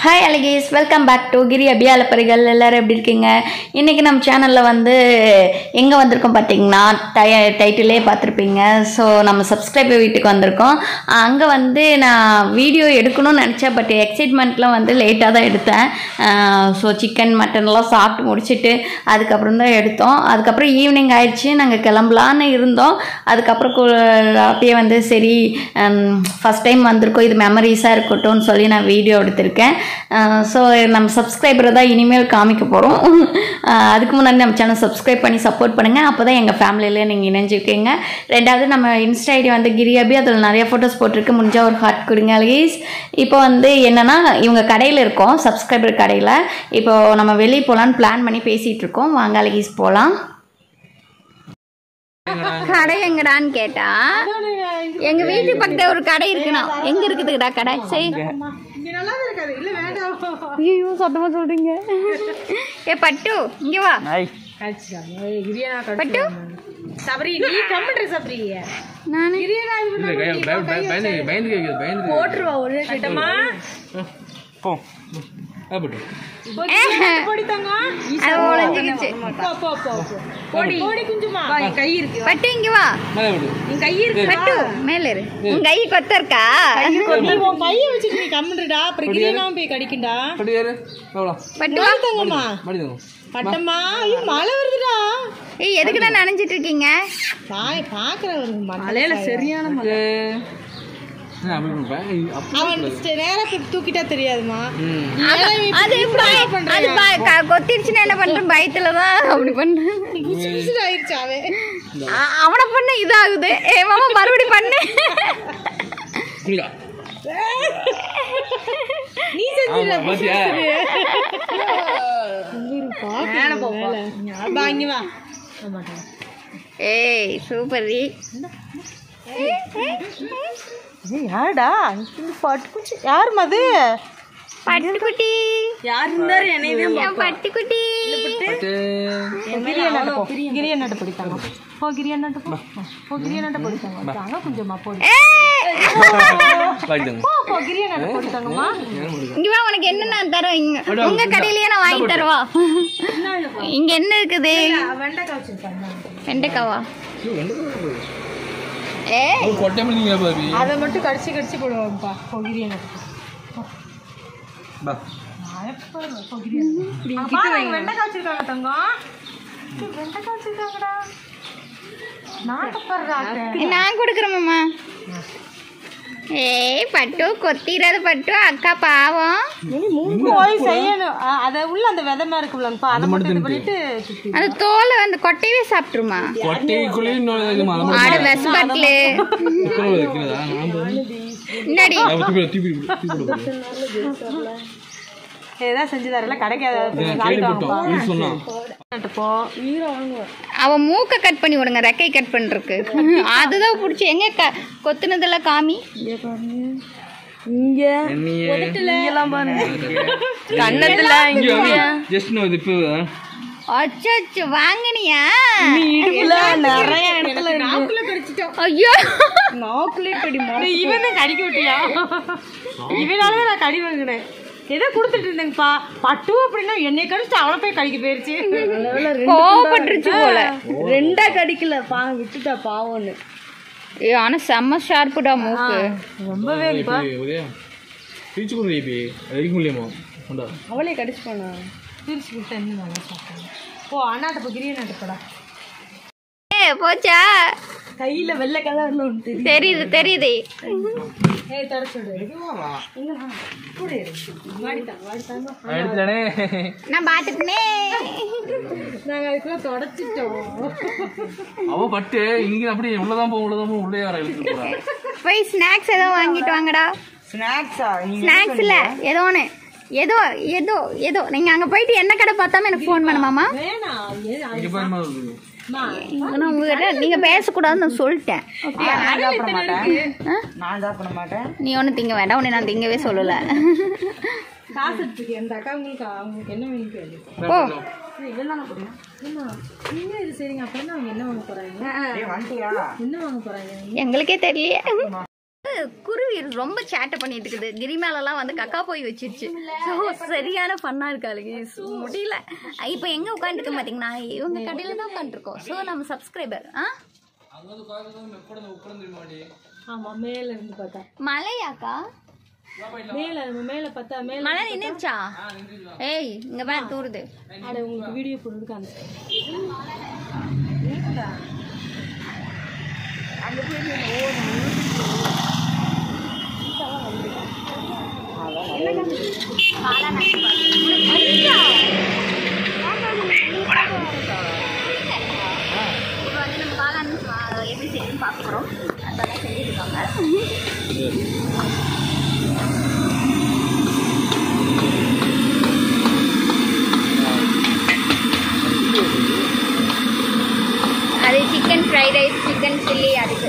Hi அழகேஸ் welcome back to கிரி அபியாலப்பரிகள் எல்லாரும் எப்படி இருக்கீங்க இன்றைக்கி நம்ம சேனலில் வந்து எங்கே வந்திருக்கோம் பார்த்தீங்கன்னா டய டைட்டிலே பார்த்துருப்பீங்க ஸோ நம்ம சப்ஸ்கிரைபர் வீட்டுக்கு வந்திருக்கோம் அங்கே வந்து நான் வீடியோ எடுக்கணும்னு நினச்சேன் பட் எக்ஸைட்மெண்ட்லாம் வந்து லேட்டாக தான் எடுத்தேன் ஸோ சிக்கன் மட்டன்லாம் சாப்பிட்டு முடிச்சுட்டு அதுக்கப்புறம் தான் எடுத்தோம் அதுக்கப்புறம் ஈவினிங் ஆயிடுச்சு நாங்கள் கிளம்பலான்னு இருந்தோம் அதுக்கப்புறம் கு- அப்படியே வந்து சரி ஃபஸ்ட் டைம் வந்திருக்கோம் இது மெமரிஸாக இருக்கட்டும்னு சொல்லி நான் வீடியோ எடுத்திருக்கேன் ஸோ நம்ம சப்ஸ்கிரைபரை தான் இனிமேல் காமிக்க போகிறோம் அதுக்கு முன்னாடி நம்ம சேனல் சப்ஸ்கிரைப் பண்ணி சப்போர்ட் பண்ணுங்கள் அப்போ தான் எங்கள் ஃபேமிலியில் நீங்கள் இணைஞ்சிருக்கீங்க ரெண்டாவது நம்ம இன்ஸ்டா ஐடி வந்து கிரியாபி அதில் நிறைய ஃபோட்டோஸ் போட்டிருக்கு முடிஞ்சால் ஒரு ஹார்ட் கொடுங்க அழகீஸ் இப்போ வந்து என்னென்னா இவங்க கடையில் இருக்கோம் சப்ஸ்கிரைபர் கடையில் இப்போ நம்ம வெளியே போகலான்னு பிளான் பண்ணி பேசிகிட்டு இருக்கோம் வாங்க அழகீஸ் போகலாம் கடை எங்கடான்னு கேட்டா எங்க வீட்டு பக்கத்துல ஒரு கடை இருக்குண்ணா எங்க இருக்குதுடா கடை சரி ஐயோ சத்தமா சொல்றீங்க ஏ பட்டு இங்க வா பட்டு சபரி நீ கம்ப்யூட்டர் சபரி நானு போட்டுருவா ஒரு கிட்டமா பொடி தங்கம் அது உழைஞ்சிக்கிச்சு போ போ போ போ. பொடி பொடி குஞ்சுமா கை இருக்கு பட்டு இங்க வா உன் கை இருக்கு பட்டு மேல இரு உன் கை கொத்த இருக்கா நீ உன் கைய வச்சுட்டு நீ கம்முடுடா அப்புறம் கிரியெல்லாம் போய் கடிக்கும்டா பட்டு வா தங்கம்மா பட்டம்மா ஐயோ மழை வருதுடா ஏய் எதுக்கு தான் நனைஞ்சிட்டு இருக்கீங்க பாய் பாக்குறவரு மழையில சரியான மழை அவன் ஸ்டே- நேரா போய் தூக்கிட்டா தெரியாதுமா நீ ஏன் இப்படி அது பய- அது பய- க- கொத்திருச்சுன்னா என்ன பண்றேன் பயத்துல தான் அப்படி பண்றேன் புசு புசுன்னு ஆயிடுச்சு அவன் அ- அவனை பண்ண இதாகுது ஏ மாமா மறுபடி பண்ணு நீ செஞ்சிடல மேல போப்பா வா இங்க வா ஏய் சூப்பர் ரி யாருடா பட்டுக்குச்சி யாருமா அது பட்டுக்குட்டி யார் இருந்தாரு என்னையவே என் பட்டுக்குட்டி கிரியநாட்டை பிடித்தாங்க போ கிரியநாட்டை போ போ கிரியநாட்டை பிடித்தாங்க தாங்க கொஞ்சமா போடு ஏய்! போ போ கிரியநாட்டை போட்டுத்தாங்கம்மா இங்க வா உனக்கு என்ன நான் தரோம் இங்க உங்க கடையிலயே நான் வாங்கி தருவா இங்க என்ன இருக்குது வெண்டைக்காய் வச்சிருக்காங்க வெண்டைக்காவா ஏ அதை மட்டும் கடிச்சு கடிச்சு போடுவாங்கப்பா போ கிரியநாட்டை வெண்டைக்காய் வச்சிருக்காங்க தங்கம் வெண்டைக்காய் வச்சிருக்காங்கடா நாட்டப்படுறா நான் கொடுக்குறேன் மாமா ஏய் பட்டு கொத்திராத பட்டு அக்கா பாவம் போய் செய்யணும் அ- அத உள்ள அந்த விதமா இருக்குல்லப்பா அதை மட்டும் இது பண்ணிட்டு சுத்தி அந்த தோலை அந்த கொட்டையவே சாப்பிட்டுருமா ஆடு வெஸ்பட்லு இந்தாடி ஏதாவது செஞ்சு தரல கடைக்கு ஏதாவது போ அவ மூக்க கட் பண்ணி விடுங்க ரெக்கை கட் பண்றதுக்கு அதுதான் பிடிச்சி எங்க க கொத்துனதுல காமி கண்ணத்துல அச்சோ வாங்கினியா நிறைய இடத்துல நாக்குல கடிச்சிட்டோம் ஐயோ நாக்குலே கடி இவன் தான் கடிக்க விட்டியா இவனாலதான் நான் கடி வாங்கினேன் ஏதோ கொடுத்துட்டு இருந்தேங்கப்பா பட்டு அப்படின்னா என்னை கடிச்சிட்டு அவனை போய் கடிக்க போயிருச்சு கோவப்பட்டுருச்சு போல ரெண்டா கடிக்கல பா விட்டுட்டா பாவம்னு ஏ ஆனா செம்ம ஷார்ப்புடா மூக்கு ரொம்பவே அவளே கடிச்சு போனா பிரிச்சு விட்டு என்ன நல்லா சாப்பிட்டாங்க போ அண்ணாட்ட போ கிரிய நாட்டப்படா ஏ போச்சா கையில வெள்ளை கலர்ல ஒன்று தெரியும் தெரியுது தெரியுது ஏய் தொடச்சு விடு எங்க வா. கூட இரு வாடித்தாங்க வாடித்தாங்க நான் பாத்துட்டேனே நாங்க அதுக்குள்ள தொடச்சிட்டோம் அவன் பட்டு இங்க அப்படியே உள்ளதான் போ உள்ளதான் போ உள்ளே வர இழுத்து போறா போய் ஸ்நாக்ஸ் ஏதோ வாங்கிட்டு வாங்கடா ஸ்நாக்ஸா ஸ்நாக்ஸ் இல்ல ஏதோ ஒன்று ஏதோ ஏதோ ஏதோ நீங்க அங்க போயிட்டு என்ன கடை பார்த்தாம எனக்கு ஃபோன் பண்ணுமாமா வேணாம் ஏ- இங்க பாருமா இருக்குது. நான் உங்ககிட்ட நீங்க பேசக்கூடாதுன்னு நான் சொல்லிட்டேன் நான் சாப்பிட மாட்டேன் ஆ? நான் சாப்பிட மாட்டேன் நீ ஒன்றும் திங்க வேண்டாம் உன்னை நான் திங்கவே சொல்லல காசு எடுத்துக்க அந்த அக்கா உங்களுக்கு அவங்களுக்கு என்ன வேணும் கேளு போ இதெல்லாம் போடுங்க என்ன நீங்க இது சரிங்க அப்புறம் அவங்க என்ன வாங்க போறாங்க என்ன வாங்க போறாங்க எங்களுக்கே தெரியலையே குருவி ரொம்ப சேட்டை பண்ணிட்டு இருக்குது கிரி மேலலாம் வந்து கக்கா போய் வச்சிருச்சு ஸோ சரியான ஃபன்னாக இருக்காளுங்க So, முடியல இப்போ எங்கே உட்காந்துருக்கோம் பார்த்தீங்கன்னா இவங்க கடையில் தான் உட்காந்துருக்கோம் ஸோ நம்ம சப்ஸ்கிரைபர் ஆ அங்க வந்து காய்ச்சல் எப்பட உட்கார்ந்து மாடி ஆமா மேல இருந்து பார்த்தா மழையாக்கா மேல நம்ம மேல பார்த்தா மேல மழை நின்றுச்சா ஏய் இங்கே பாரு தூருது அட உங்களுக்கு வீடியோ போடுறதுக்கு அந்த இப்போ வந்து நம்ம காளான் ஆ, எப்படி செய்யணும்னு பார்க்க போகிறோம் அதெல்லாம் செஞ்சுருக்காங்க அது chicken fried rice chicken chilli அதுக்கு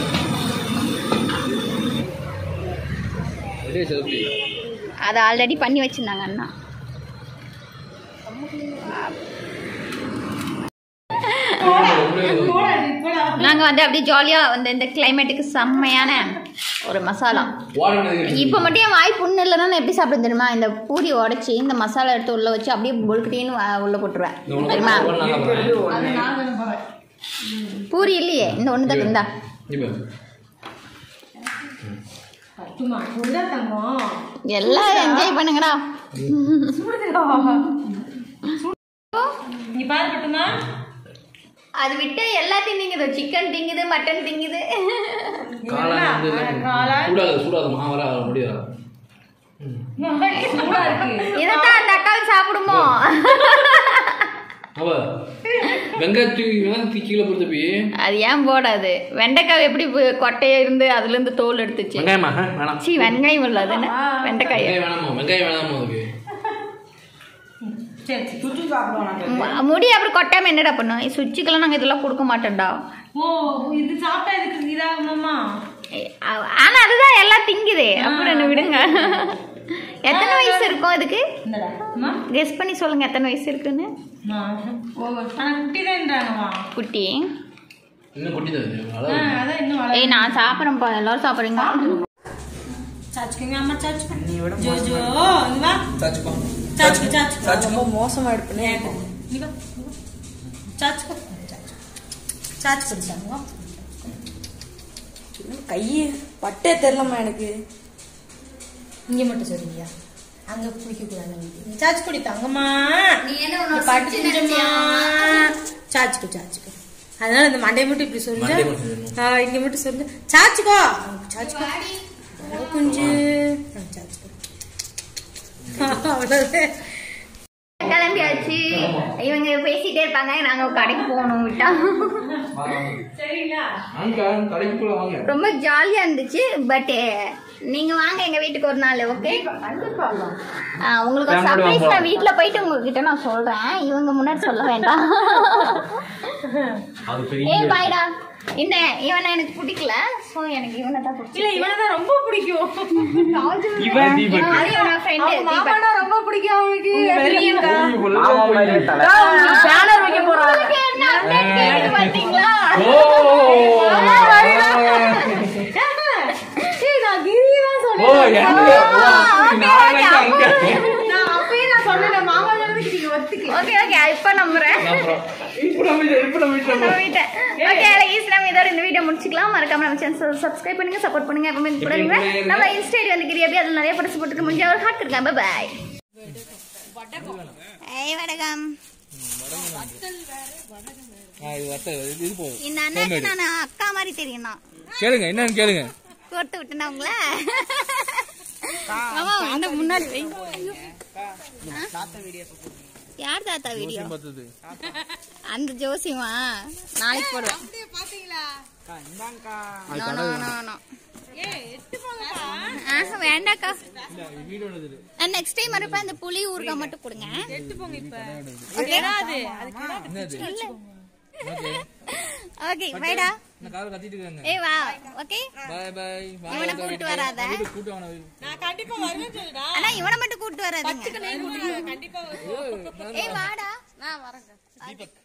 ரெடியா செல்ஃபி அதை ஆல்ரெடி பண்ணி வச்சிருந்தாங்க அண்ணா நாங்கள் வந்து அப்படியே ஜாலியாக வந்து இந்த கிளைமேட்டுக்கு செம்மையான ஒரு மசாலா வாடகை இப்போ மட்டும் என் வாய் புண்ணு இல்லைன்னா நான் எப்படி சாப்பிட தெரியுமா இந்த பூரி உடச்சி இந்த மசாலா எடுத்து உள்ளே வச்சு அப்படியே பொழுக்கிட்டேன்னு உள்ளே போட்டுருவேன் தெரியுமா பூரி இல்லையே இந்த ஒன்று தான் இருந்தா சும்மா சொல்லுதா தங்கம் எல்லாரும் என்ஜாய் பண்ணுங்கடா நீ பாரு பட்டுமா அது விட்டு எல்லாத்தையும் திங்குது சிக்கன் திங்குது மட்டன் திங்குது காளான் வந்து சூடாது சூடாது மாவரா முடியாது சூடா இருக்கு இதைத்தான் அந்த அக்காவை சாப்பிடுமோ அவ வெங்காயத்து வெங்காயத்து கீழே பொறுத்த போய் அது ஏன் போடாது வெண்டைக்காய் எப்படி பு- கொட்டையா இருந்து அதுல இருந்து தோல் எடுத்துச்சு வெங்காயமா ஆ, வேணாம் சீ வெங்காயம் இல்ல அது என்ன வெண்டைக்காய் வெங்காயம் வேணாமா வெங்காயம் வேணாமா அதுக்கு சரி சரி ம- முடி அப்புறம் கொட்டாம என்னடா பண்ணும் சுவிட்சுக்கெல்லாம் நாங்க இதெல்லாம் கொடுக்க மாட்டோம்டா ஓ இது சாப்பிட்டா இதுக்கு இதாகுமாம்மா ஏ, ஆ- ஆனா அதுதான் எல்லாம் திங்குதே அப்புறம் என்ன விடுங்க எத்தனை வயசு இருக்கும் இதுக்கு இந்தடா அம்மா கெஸ் பண்ணி சொல்லுங்க எத்தனை வயசு இருக்குன்னு ஆனா குட்டி தான்ன்றாங்கம்மா குட்டி இன்னும் கொட்டி தான் ஆ, அதாவது அதான் இன்னும் வளர ஏய் நான் சாப்பிட்றேன்ப்பா எல்லாரும் சாப்பிட்றீங்க சாச்சுக்குங்க அம்மா சாச்சுக்கு ஜோ ஜோ இங்க வா சாச்சுக்கு சாச்சுக்கு ரொம்ப மோசமா எடுப்பேன் இங்க வா சாச்சுக்கு சாச்சு படிச்சாங்க கையே பட்டே தெரியலம்மா எனக்கு இங்க மட்டும் சொல்லுங்க அங்க பிடிக்க கூடாது சாச்சு குடி தங்கம்மா நீ என்ன பட்டுமா சாச்சுக்கு சாச்சுக்கு அதனால இந்த மண்டையை மட்டும் இப்படி மண்டையை சொல்லுங்க மட்டும் சொல்லணும். ஆ, இங்க மட்டும் சொல்லு சாச்சுக்கோ சாச்சுக்கோ குஞ்சு ஆ, சாச்சுக்கோ அவ்வளவுதான் கிளம்பியாச்சு இவங்க பேசிட்டே இருப்பாங்க நாங்க கடைக்கு போகணும் விட்டா சரிங்களா வாங்க கடைக்குள்ள வாங்க ரொம்ப ஜாலியா இருந்துச்சு பட் நீங்க வாங்க எங்க வீட்டுக்கு ஒரு நாள் ஓகே உங்களுக்கு ஒரு சர்ப்ரைஸ் நான் வீட்ல போயிட்டு உங்ககிட்ட நான் சொல்றேன் இவங்க முன்னாடி சொல்ல வேண்டாம் அது ஏய் பாய்டா இந்த இவனை எனக்கு பிடிக்கல சோ எனக்கு இவனை தான் பிடிக்கும் இல்ல இவனதான் ரொம்ப பிடிக்கும் இவன் தீபக் அது இவனோட ஃப்ரெண்ட் மாமானா ரொம்ப பிடிக்கும் அவனுக்கு பேனர் வைக்க போறாங்க என்ன update கேக்குது பாத்தீங்களா ஏய், நான் கிரிதான் சொன்னேன். ஓ எனக்கு நான் அங்க நான் அப்பயே நான் சொன்னேன் மாமா சொன்னதுக்கு நீங்க ஒத்துக்கல ஓகே ஓகே இப்ப நம்புறேன் அப்புறம் இப்ப நம்ம இப்ப நம்ம ஓகே ஈஸ் நம்ம இதோட இந்த வீடியோ முடிச்சுக்கலாம் மறக்காம நம்ம சேனல் சப்ஸ்கிரைப் பண்ணுங்க சப்போர்ட் பண்ணுங்க எப்பவுமே கூட இருங்க நம்ம இன்ஸ்டா ஐடி வந்து கிரியாபி அதில் நிறைய பரிசு போட்டுருக்கு முடிஞ்ச ஒரு ஹார்ட் இருக்காங்க பாய் ஏய் வணக்கம் இது வத்த இது இது போகும் இந்த அண்ணாக்கு நான் அக்கா மாதிரி தெரியும் நான் கேளுங்க என்னன்னு கேளுங்க கொடுத்து விட்டுனா உங்கள மாமா இந்த முன்னாடி வை யார் தாத்தா வீடியோ பார்த்தது அந்த ஜோசியமா நாளைக்கு போடுவேன் No, no, no, no. ஆஹா, வேண்டாக்கா நெக்ஸ்ட் டைம் வரப்ப அந்த புளி ஊறுகாய் மட்டும் கொடுங்க ஓகே பைடா நான் கால கத்திட்டு இருக்காங்க ஏய் வா ஓகே பாய் பாய் இவனை கூட்டு வராத கூட்டு வாங்க நான் கண்டிப்பா வருவேன் சொல்லுடா ஆனா இவனை மட்டும் கூட்டு வராதீங்க கண்டிப்பா ஏய் வாடா நான் வரேன்